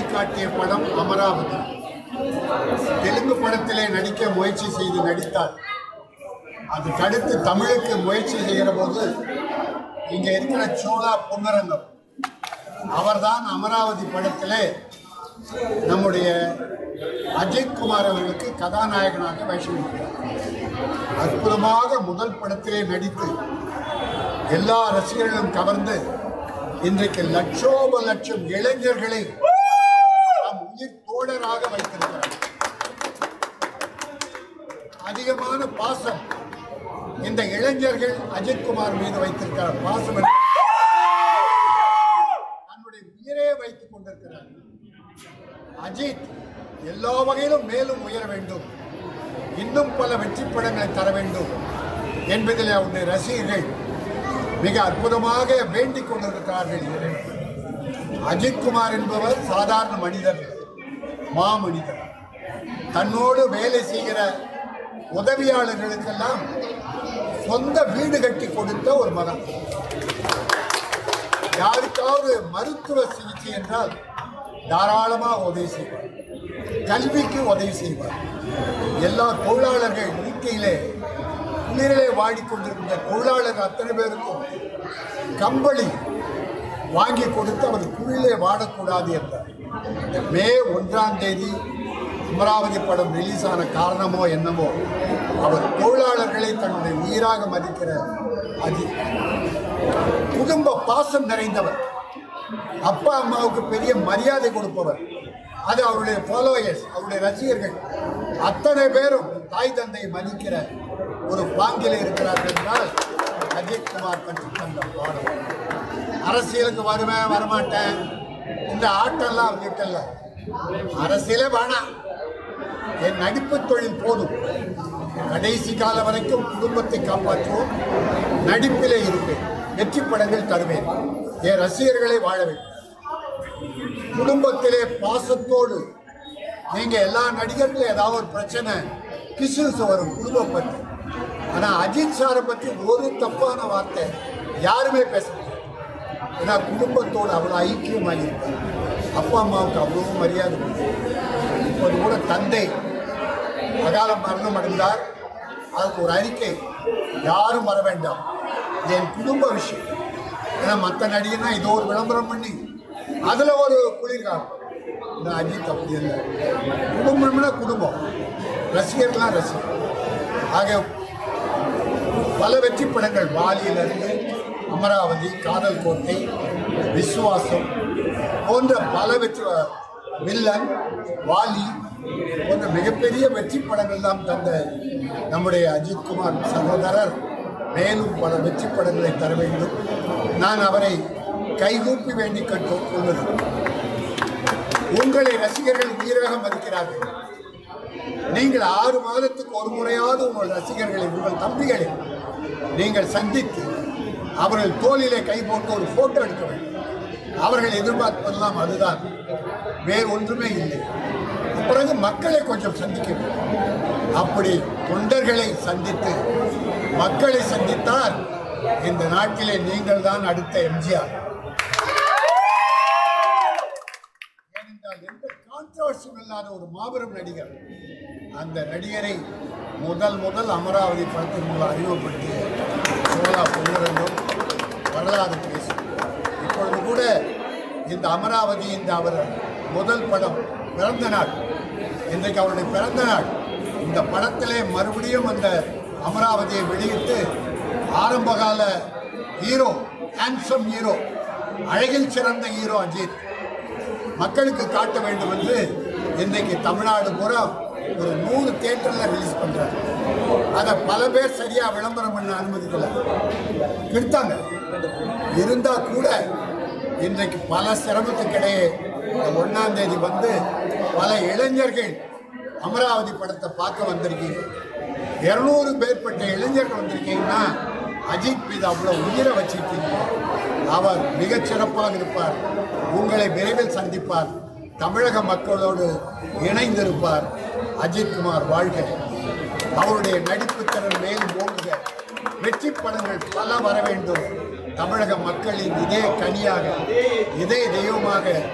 காட்டிய படம் அமராவதி தெலுங்கு படத்திலே நடிக்க முயற்சி செய்து நடித்தார் அதுக்கடுத்து தமிழுக்கு முயற்சி செய்கிற போது இங்க இருக்கிற சோழா பொன்னரங்கம் அவர்தான் அமராவதி படத்திலே நம்முடைய அஜித் குமார் அவர்களுக்கு கதாநாயகனாக வேஷம் கொடுத்தார் அற்புதமாக முதல் படத்திலே நடித்து எல்லா ரசிகர்களும் கவர்ந்து இன்றைக்கு லட்சோப லட்சம் இளைஞர்களை நம் உயிர் தோழராக வைத்திருக்கிறார் அதிகமான பாசம் இந்த இளைஞர்கள் அஜித்குமார் மீது வைத்திருக்கிறார் பாசம் என்று தன்னுடைய உயிரே வைத்துக் கொண்டிருக்கிறார் அஜித் எல்லா வகையிலும் மேலும் உயர வேண்டும் இன்னும் பல வெற்றி படங்களை தர வேண்டும் என்பதில் அவருடைய ரசிகர்கள் மிக அற்புதமாக வேண்டிக் கொண்டிருக்கிறார்கள் இறைவனை. அஜித்குமார் என்பவர் சாதாரண மனிதர் இல்லை. மாமனிதர் தன்னோடு வேலை செய்கிற உதவியாளர்களுக்கெல்லாம் சொந்த வீடு கட்டி கொடுத்த ஒரு மகன் யாருக்காவது மருத்துவ சிகிச்சை என்றால் தாராளமாக உதவி செய்வார் கல்விக்கு உதவி செய்வார் எல்லா தொழிலாளர்கள் வீட்டிலே குளிரிலே வாடிக்கொண்டிருக்கின்ற தொழிலாளர்கள் அத்தனை பேருக்கும் கம்பளி வாங்கி கொடுத்து அவர் குளிரிலே வாடக்கூடாது என்றார் மே ஒன்றாம் தேதி அமராவதி படம் ரிலீஸ் ஆன காரணமோ என்னமோ அவர் தொழிலாளர்களை தன்னுடைய உயிராக மதிக்கிற அஜித் குடும்ப பாசம் நிறைந்தவர் அப்பா அம்மாவுக்கு பெரிய மரியாதை கொடுப்பவர் அது அவருடைய ஃபாலோயர்ஸ் அவருடைய ரசிகர்கள் அத்தனை பேரும் தாய் தந்தையை மதிக்கிற ஒரு பாங்கில் இருக்கிறார்கள் என்றால் அஜித் குமார் பற்றி தந்த பாடம் அரசியலுக்கு வருவேன் வரமாட்டேன் இந்த ஆட்டம்லாம் அவர்கிட்ட இல்லை அரசியலே வேணாம் என் நடிப்பு தொழில் போதும் கடைசி காலம் வரைக்கும் குடும்பத்தை காப்பாற்றுவோம் நடிப்பிலே இருப்பேன் வெற்றி படங்கள் தருவேன் என் ரசிகர்களை வாழ வைப்பேன் குடும்பத்திலே பாசத்தோடு நீங்க எல்லா நடிகர்களும் ஏதாவது ஒரு பிரச்சனை கிசுஸ் வரும் குடும்பம் பற்றி ஆனா அஜித் சாரை பற்றி ஒரு தப்பான வார்த்தை யாருமே பேச மாட்டாங்க. ஏன்னா குடும்பத்தோடு அவ்வளோ ஐக்கியமாக இருப்பார் அப்பா அம்மாவுக்கு அவ்வளோ மரியாதை கொடுப்பார். இப்போது கூட தந்தை அகால மரணம் அடைந்தார் அதுக்கு ஒரு அறிக்கை யாரும் வர வேண்டாம் இது என் குடும்ப விஷயம் ஏன்னா மற்ற நடிகர்னா இதோ ஒரு விளம்பரம் பண்ணி அதில் ஒரு குளிர்காலம் இந்த அஜித் அப்படி இல்லை குடும்பம்னா குடும்பம் ரசிகர்லாம் ரசிகர் ஆக பல வெற்றி படங்கள் வாலியிலிருந்து அமராவதி காதல் கோட்டை விசுவாசம் போன்ற பல வெற்றி வில்லன் வாலி போன்ற மிகப்பெரிய வெற்றி படங்கள் தான் தந்த நம்முடைய அஜித்குமார் சகோதரர் மேலும் பல வெற்றி படங்களை தர வேண்டும் நான் அவரை கைகூப்பி வேண்டி கட்டு கொள்கிறேன் உங்களை ரசிகர்கள் உயிராக மதிக்கிறார்கள் நீங்கள் ஆறு மாதத்துக்கு ஒரு முறையாவது உங்கள் ரசிகர்களை உங்கள் தம்பிகளை நீங்கள் சந்தித்து அவர்கள் தோளிலே கை போட்டு ஒரு போட்டோ எடுக்க வேண்டும் அவர்கள் எதிர்பார்ப்பதெல்லாம் அதுதான் வேறு ஒன்றுமே இல்லை பிறகு மக்களை கொஞ்சம் சந்திக்க வேண்டும் அப்படி தொண்டர்களை சந்தித்து மக்களை சந்தித்தால் இந்த நாட்டிலே நீங்கள் தான் அடுத்த எம்ஜிஆர் ஏனென்றால் எந்த கான்ட்ரவர்சியும் இல்லாத ஒரு மாபெரும் நடிகர் அந்த நடிகரை முதல் முதல் அமராவதி படத்தின் மூலம் அறிமுகப்படுத்திய சோழா பொன்னுரங்கம் வரலாறு பேசும் இப்பொழுது கூட இந்த அமராவதி இந்த அவர் முதல் படம் பிறந்த நாள் இன்றைக்கு அவருடைய பிறந்த நாள் இந்த படத்திலே மறுபடியும் அந்த அமராவதியை வெளியிட்டு ஆரம்பகால ஹீரோ ஹேண்ட்ஸம் ஹீரோ அழகில் சிறந்த ஹீரோ அஜித் மக்களுக்கு காட்ட வேண்டும் என்று இன்றைக்கு தமிழ்நாடு பூரா ஒரு நூறு தேட்டரில் ரிலீஸ் பண்றாரு அதை பல பேர் சரியா விளம்பரம் பண்ண அனுமதிக்கல கெடுத்தாங்க இருந்தா கூட இன்றைக்கு பல சிரமத்துக்கிடையே இந்த ஒண்ணாம் தேதி வந்து பல இளைஞர்கள் அமராவதி படத்தை பார்க்க வந்திருக்கீங்க இருநூறு பேர்பட்ட இளைஞர்கள் வந்திருக்கீங்கன்னா அஜித் மீது அவ்வளோ உயிரை வச்சிருக்கீங்க அவர் மிகச் சிறப்பாக இருப்பார் உங்களை விரைவில் சந்திப்பார் தமிழக மக்களோடு இணைந்திருப்பார் அஜித்குமார் வாழ்க அவருடைய நடிப்பு திறன் மேலும் ஓங்குக வெற்றி படங்கள் பல வர வேண்டும் தமிழக மக்களின் இதே கனியாக இதே தெய்வமாக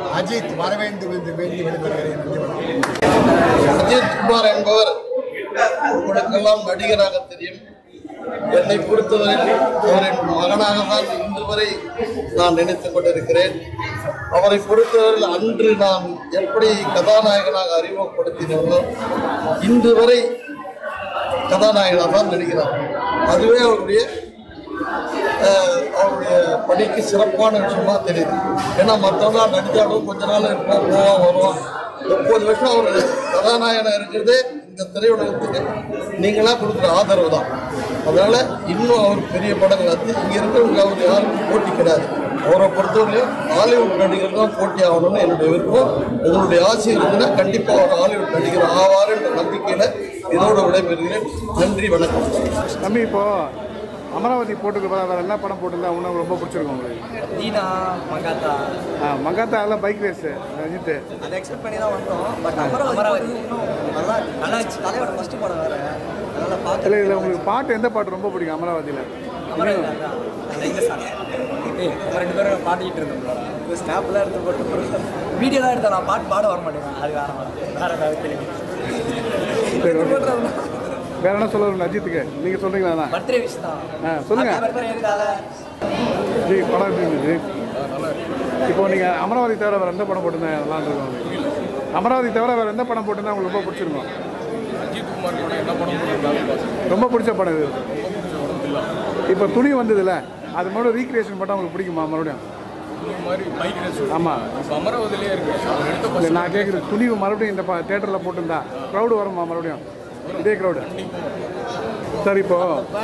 அஜித் வர வேண்டும் என்று வேண்டி விடுபடுகிறேன் நன்றி வணக்கம். அஜித் குமார் என்பவர் உங்களுக்கெல்லாம் நடிகராக தெரியும் என்னை பொறுத்தவரையில் அவரின் மகனாக தான் இன்று வரை நான் நினைத்துக் கொண்டிருக்கிறேன் அவரை பொறுத்தவரையில் அன்று நான் எப்படி கதாநாயகனாக அறிமுகப்படுத்தினோம் இன்று வரை கதாநாயகனாக தான் நடிக்கிறார் அதுவே அவருடைய அஹ், அவருடைய பணிக்கு சிறப்பான விஷயமா தெரியுது ஏன்னா மற்றவங்க நடித்தாலும் கொஞ்ச நாள் இருப்போம் போவோம் வருவோம் முப்பது வருஷம் அவர் கதாநாயகனாக இருக்கிறதே இந்த திரையுலகத்துக்கு நீங்களா கொடுக்குற ஆதரவு தான் அதனால இன்னும் அவர் பெரிய படங்கள் வந்து இங்க இருக்கிறவங்க அவர் யாருக்கும் போட்டி கிடையாது அவரை பொறுத்தவரையிலும் ஹாலிவுட் நடிகர் தான் போட்டி ஆகணும்னு என்னுடைய விருப்பம் உங்களுடைய ஆசை இருந்ததுன்னா கண்டிப்பாக அவர் ஹாலிவுட் நடிகர் ஆவார் என்ற நம்பிக்கையில இதோடு விடைபெறுகிறேன் நன்றி வணக்கம் தம்பி இப்போ அமராவதி போட்டுக்கு வேற என்ன படம் போட்டிருந்தா உனக்கு ரொம்ப பிடிச்சிருக்கும் உங்களுக்கு தீனா மங்காத்தா ஆ மங்காத்தா அதெல்லாம் பைக் ரேஸ் அஜித் அதை எக்ஸ்பெக்ட் பண்ணி தான் வந்தோம் பட் அமராவதி இன்னும் நல்லா நல்லா இருந்துச்சு தலையோட ஃபர்ஸ்ட் படம் வேற அதனால இல்லை பார்த்து இதில் உங்களுக்கு பாட்டு எந்த பாட்டு ரொம்ப பிடிக்கும் அமராவதியில் அமராவதி அதான். அந்த இந்த சாங் ஏய் நம்ம ரெண்டு பேரும் பாடிக்கிட்டு இருந்தோம் ஸ்னாப்லாம் எடுத்து போட்டு வீடியோ தான் எடுத்தேன் நான் பாட்டு பாட வர மாட்டேங்க அது வேற வேற ஏதாவது கேள்வி சரி ஓகே வேற என்ன சொல்ல வரணும் அஜித்துக்கு நீங்கள் சொல்கிறீங்களா அதான் பர்த்டே விஷ் தான் ஆ சொல்லுங்க பர்த்டே இருக்காத ஜி படம் எப்படி இருந்துச்சு இப்போ நீங்கள் அமராவதி தவிர வேறு எந்த படம் போட்டிருந்தா நல்லா இருக்கும் அமராவதி தவிர வேறு எந்த படம் போட்டிருந்தா உங்களுக்கு ரொம்ப பிடிச்சிருக்கும் ரொம்ப பிடிச்ச படம் இது இப்போ துணி வந்ததுல அது மறுபடியும் ரீக்ரியேஷன் பண்ணால் உங்களுக்கு பிடிக்குமா மறுபடியும் ஆமாம் அமராவதியிலே இருக்கு அவர் எடுத்த இல்லை நான் கேட்குறது துணிவு மறுபடியும் இந்த தேட்டரில் போட்டிருந்தா க்ரௌடு வருமா மறுபடியும் இதே க்ரௌடு சார் இப்போ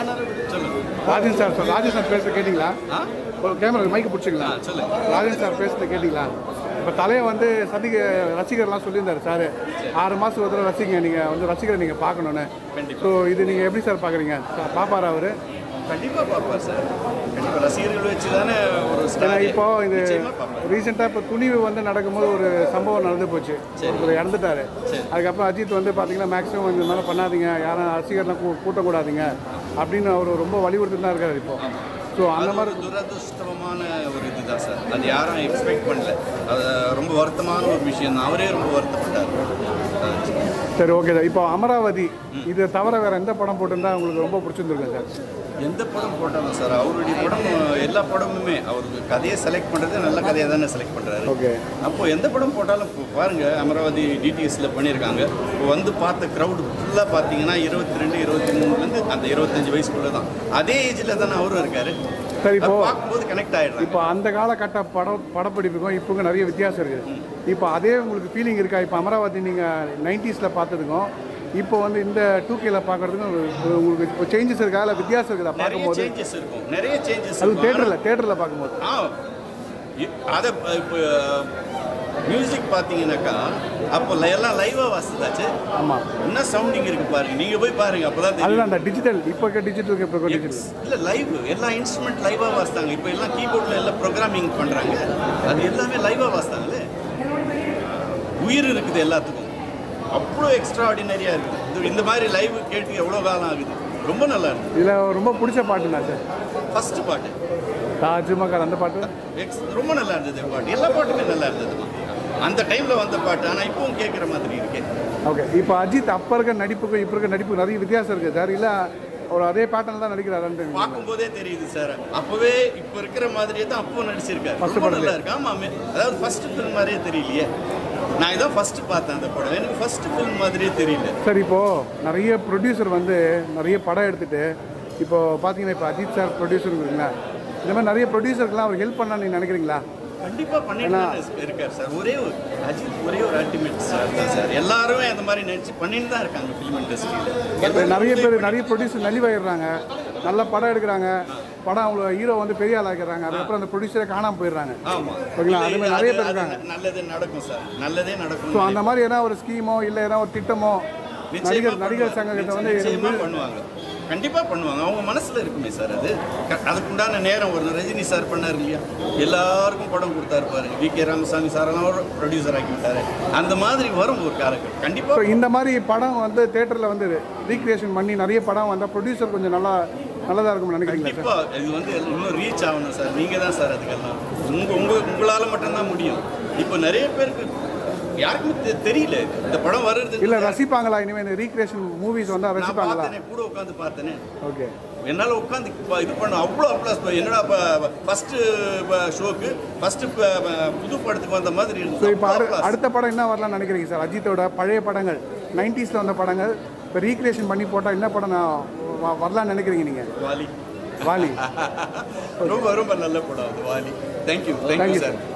Rajan sir sir Rajan sir பேசுறது கேட்டிங்களா கேமரா மைக்கு பிடிச்சிங்களா ராஜன் சார் பேசுறது கேட்டிங்களா இப்போ தலையை வந்து சந்திக்க ரசிகர்லாம் சொல்லியிருந்தாரு சார் ஆறு மாதம் ஒரு தடவை ரசிங்க நீங்கள் வந்து ரசிகரை நீங்கள் பார்க்கணுன்னு ஸோ இது நீங்கள் எப்படி சார் பார்க்குறீங்க பாப்பாரா அவர் கண்டிப்பா பார்ப்பார் சார் கண்டிப்பா ரசிகர்கள் வச்சு தானே ஒரு ஏன்னா ஸ்டார் இப்போ இது நிச்சயமா பார்ப்பார் ரீசெண்டாக இப்போ துணிவு வந்து நடக்கும்போது ஒரு சம்பவம் நடந்து போச்சு ஒருத்தர் இறந்துட்டாரு அதுக்கப்புறம் அஜித் வந்து பார்த்தீங்கன்னா மேக்ஸிமம் இந்த மாதிரி பண்ணாதீங்க யாரும் ரசிகர்லாம் கூ கூட்டக்கூடாதீங்க அப்படின்னு அவர் ரொம்ப வலியுறுத்தி தான் இருக்காரு இப்போ ஸோ அந்த அது மாதிரி ஒரு துரதிருஷ்டமான ஒரு இதுதான் சார் அது யாரும் எக்ஸ்பெக்ட் பண்ணல அது ரொம்ப வருத்தமான ஒரு விஷயம் தான் அவரே ரொம்ப வருத்தப்பட்டார் அது சரி ஓகே சார் இப்போ அமராவதி இது தவிர வேற எந்த படம் போட்டிருந்தா உங்களுக்கு ரொம்ப பிடிச்சிருந்துருக்கு சார் எந்த படம் போட்டாலும் சார் அவருடைய படம் எல்லா படமுமே அவருக்கு கதையை செலக்ட் பண்ணுறது நல்ல கதையை தானே செலக்ட் பண்ணுறாரு ஓகே அப்போ எந்த படம் போட்டாலும் இப்போ பாருங்க அமராவதி டிடிஎஸ்ல பண்ணியிருக்காங்க இப்போ வந்து பார்த்த க்ரௌடு ஃபுல்லாக பார்த்தீங்கன்னா இருபத்தி ரெண்டு இருபத்தி மூணுலேருந்து அந்த இருபத்தஞ்சு வயசுக்குள்ள தான் அதே ஏஜில் தானே அவரும் இருக்காரு சரி இப்போ அப்ப பார்க்கும்போது கனெக்ட் ஆயிடுறாங்க இப்போ அந்த காலகட்ட படம் படப்பிடிப்புக்கும் இப்போக்கும் நிறைய வித்தியாசம் இருக்குது இப்போ அதே உங்களுக்கு ஃபீலிங் இருக்கா இப்போ அமராவதி நீங்கள் நைன்டிஸில் பார்த்ததுக்கும் இப்போ வந்து இந்த டூ கேல பார்க்கறதுக்கும் ஒரு- உங்களுக்கு இப்போ சேஞ்சஸ் இருக்கா இல்லை வித்தியாசம் இருக்குதா நிறைய பார்க்கும்போது சேஞ்சஸ் இருக்கும் நிறைய சேஞ்சஸ் அது இருக்கும் தேட்டரில் தேட்டரில் பார்க்கும்போது ஆ இ- அதை இப்போ மியூசிக் பார்த்தீங்கன்னாக்கா அப்போ ல- எல்லாம் லைவாக வாசிதாச்சு ஆமாம் என்ன சவுண்டிங் இருக்கு பாருங்க நீங்க போய் பாருங்க அப்பதான் தெரியும் அதுதான் அந்த டிஜிட்டல் இப்போ இருக்க டிஜிட்டலுக்கு இப்போ இருக்க டிஜிட்டல் இல்ல லைவ் எல்லா இன்ஸ்ட்ருமெண்ட் லைவா வாசித்தாங்க இப்போ எல்லாம் கீபோர்ட்ல எல்லாம் ப்ரோக்ராமிங் பண்றாங்க அது எல்லாமே லைவா வாசித்தாங்களே உயிர் இருக்குது எல்லாத்துக்கும் அவ்வளோ எக்ஸ்ட்ரா ஆர்டினரியா இருக்குது இது இந்த மாதிரி லைவ் கேட்டு எவ்வளோ காலம் ஆகுது ரொம்ப நல்லா இருக்கு இதில் ரொம்ப பிடிச்ச பாட்டுண்ணா சார் ஃபர்ஸ்ட் பாட்டு தாஜ்மஹால் அந்த பாட்டு எக்ஸ் ரொம்ப நல்லா இருந்தது பாட்டு எல்லா பாட்டுமே நல்லா இருந்ததுமா அந்த டைம்ல வந்த பாட்டு ஆனா இப்பவும் கேட்குற மாதிரி இருக்கே ஓகே இப்போ அஜித் அப்போ இருக்க நடிப்புக்கும் இப்போ இருக்க நடிப்புக்கும் நிறைய வித்தியாசம் இருக்குது சார் இல்லை அவர் அதே பேட்டர்ன் தான் நடிக்கிறாருன்ட்டு பார்க்கும்போதே தெரியுது சார் அப்பவே இப்போ இருக்கிற மாதிரியே தான் அப்போ நடிச்சிருக்காரு First ரொம்ப படத்துல. நல்லா இருக்கு ஆமாமே அதாவது ஃபர்ஸ்ட் ஃபிலிம் மாதிரியே தெரியலையே நான் இதான் ஃபர்ஸ்ட் பார்த்தேன் அந்த படம் எனக்கு ஃபர்ஸ்ட் ஃபிலிம் மாதிரியே தெரியல சார் இப்போது நிறைய ப்ரொடியூசர் வந்து நிறைய படம் எடுத்துட்டு இப்போ பார்த்தீங்கன்னா இப்போ அஜித் சார் ப்ரொடியூசர் இருக்குங்களா இந்த மாதிரி நிறைய ப்ரொடியூசருக்குலாம் அவர் ஹெல்ப் பண்ணா நீங்கள் நினைக்கிறீங்களா கண்டிப்பா பண்ணிட்டு தான் இருக்காரு சார் ஒரே ஒரு அஜித் ஒரே ஒரு அல்டிமேட் சார் தான் சார் எல்லாருமே அந்த மாதிரி நினைச்சு பண்ணிட்டு தான் இருக்காங்க ஃபிலிம் இப்போ இண்டஸ்ட்ரியில் நிறைய பேர் நிறைய ப்ரொடியூசர் நலிவாயிடுறாங்க நல்ல படம் எடுக்கிறாங்க படம் அவங்க ஹீரோ வந்து பெரிய ஆள் ஆக்கிடுறாங்க அதுக்கப்புறம் அந்த ப்ரொடியூசரே காணாமல் போயிடுறாங்க ஆமா ஓகேங்களா? அதே மாதிரி நிறைய அது- பேர் அது இருக்காங்க. நல்லதே நடக்கும் சார் நல்லதே நடக்கும் ஸோ அந்த மாதிரி எதனா ஒரு ஸ்கீமோ இல்லை எதனா ஒரு திட்டமோ நடிகர் நடிகர் சங்கத்தை வந்து நிச்சயமா பண்ணுவாங்க கண்டிப்பா பண்ணுவாங்க அவங்க மனசுல இருக்குமே சார் அது க- அதுக்குண்டான நேரம் ஒரு ரஜினி சார் பண்ணார் இல்லையா எல்லாருக்கும் படம் கொடுத்தாரு பாருங்க வி கே ராமசாமி சாரெல்லாம் ஒரு ப்ரொடியூசர் ஆக்கி விட்டாரு அந்த மாதிரி வரும் ஒரு காலங்கள் கண்டிப்பா ஸோ இந்த மாதிரி படம் வந்து தேட்டரில் வந்து ரீக்ரியேஷன் பண்ணி நிறைய படம் வந்தால் ப்ரொடியூசர் கொஞ்சம் நல்லா நல்லதாக இருக்கும்னு நினைக்கிறீங்களா சார் கண்டிப்பா இது வந்து எல்லாம் இன்னும் ரீச் ஆகணும் சார் நீங்க தான் சார் அதுக்கெல்லாம் உங்க உங்க உங்களால மட்டும்தான் முடியும் இப்போ நிறைய பேருக்கு யாருக்குமே தெ- தெரியல இந்த படம் வருது இல்லை ரசிப்பாங்களா இனிமேல் இந்த ரீக்ரியேஷன் மூவிஸ் வந்தால் நான் ரசிப்பாங்களா பார்த்தேனே கூட உட்காந்து பார்த்தேனே ஓகே என்னால் உட்காந்து இது பண்ண அவ்வளோ அப்ளாஸ் என்னடா ஃபஸ்ட்டு ஷோக்கு ஃபஸ்ட்டு புது படத்துக்கு வந்த மாதிரி ஸோ இருந்துச்சு இப்போ அவ்வளோ அடு applause. அடுத்த படம் என்ன வரலாம்னு நினைக்கிறீங்க சார் அஜித்தோட பழைய படங்கள் நைன்டிஸில் வந்த படங்கள் இப்போ ரீக்ரியேஷன் பண்ணி போட்டால் என்ன படம் நான் வ- வரலாம்னு நினைக்கிறீங்க நீங்கள் வாலி வாலி ரொம்ப ரொம்ப நல்ல படம் அது Vaali thank you Thank thank you you, sir